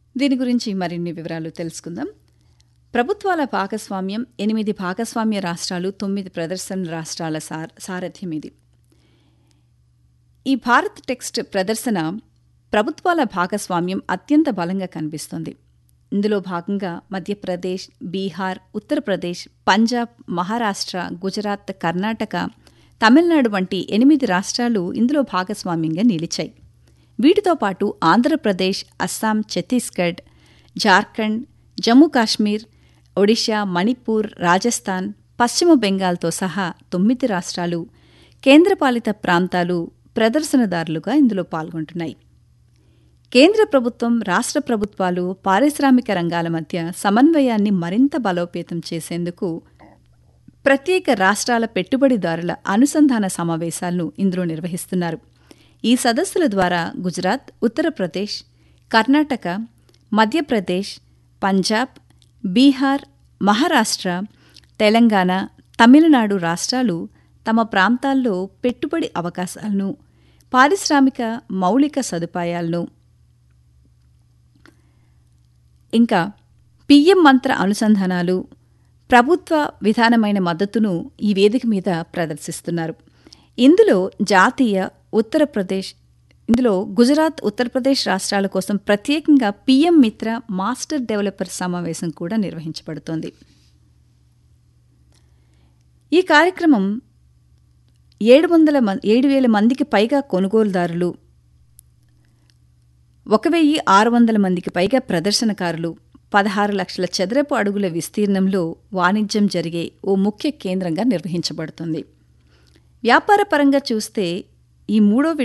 దీని గురించి మరిన్ని వివరాలు తెలుసుకుందాం ప్రభుత్వాల భాగస్వామ్యం ఎనిమిది భాగస్వామ్య రాష్ట్రాలు తొమ్మిది ప్రదర్శన రాష్ట్రాల సార్ సారథ్యం ఇది ఈ భారత్ టెక్స్ట్ ప్రదర్శన ప్రభుత్వాల భాగస్వామ్యం అత్యంత బలంగా కనిపిస్తోంది ఇందులో భాగంగా మధ్యప్రదేశ్ బీహార్ ఉత్తరప్రదేశ్ పంజాబ్ మహారాష్ట్ర గుజరాత్ కర్ణాటక తమిళనాడు వంటి ఎనిమిది రాష్ట్రాలు ఇందులో భాగస్వామ్యంగా నిలిచాయి వీటితో పాటు ఆంధ్రప్రదేశ్ అస్సాం ఛత్తీస్గఢ్ జార్ఖండ్ జమ్మూ కాశ్మీర్ ఒడిషా మణిపూర్ రాజస్థాన్ పశ్చిమ బెంగాల్తో సహా తొమ్మిది రాష్ట్రాలు కేంద్రపాలిత ప్రాంతాలు ప్రదర్శనదారులుగా ఇందులో పాల్గొంటున్నాయి కేంద్ర ప్రభుత్వం రాష్ట్ర ప్రభుత్వాలు పారిశ్రామిక రంగాల మధ్య సమన్వయాన్ని మరింత బలోపేతం చేసేందుకు ప్రత్యేక రాష్ట్రాల పెట్టుబడిదారుల అనుసంధాన సమావేశాలను ఇందులో నిర్వహిస్తున్నారు ఈ సదస్సుల ద్వారా గుజరాత్ ఉత్తరప్రదేశ్ కర్ణాటక మధ్యప్రదేశ్ పంజాబ్ బీహార్ మహారాష్ట్ర తెలంగాణ తమిళనాడు రాష్ట్రాలు తమ ప్రాంతాల్లో పెట్టుబడి అవకాశాలను పారిశ్రామిక మౌలిక సదుపాయాలను ఇంకా పిఎం మంత్ర అనుసంధానాలు ప్రభుత్వ విధానమైన మద్దతును ఈ వేదిక మీద ప్రదర్శిస్తున్నారు ఇందులో జాతీయ ఉత్తరప్రదేశ్ ఇందులో గుజరాత్ ఉత్తరప్రదేశ్ రాష్ట్రాల కోసం ప్రత్యేకంగా పిఎం మిత్ర మాస్టర్ డెవలపర్ సమావేశం కూడా నిర్వహించబడుతోంది ఈ కార్యక్రమం ఏడు వందల ఏడు వేల మందికి పైగా కొనుగోలుదారులు ఒక వెయ్యి ఆరు వందల మందికి పైగా ప్రదర్శనకారులు పదహారు లక్షల చదరపు అడుగుల విస్తీర్ణంలో వాణిజ్యం జరిగే ఓ ముఖ్య కేంద్రంగా నిర్వహించబడుతుంది వ్యాపారపరంగా చూస్తే ఈ మూడో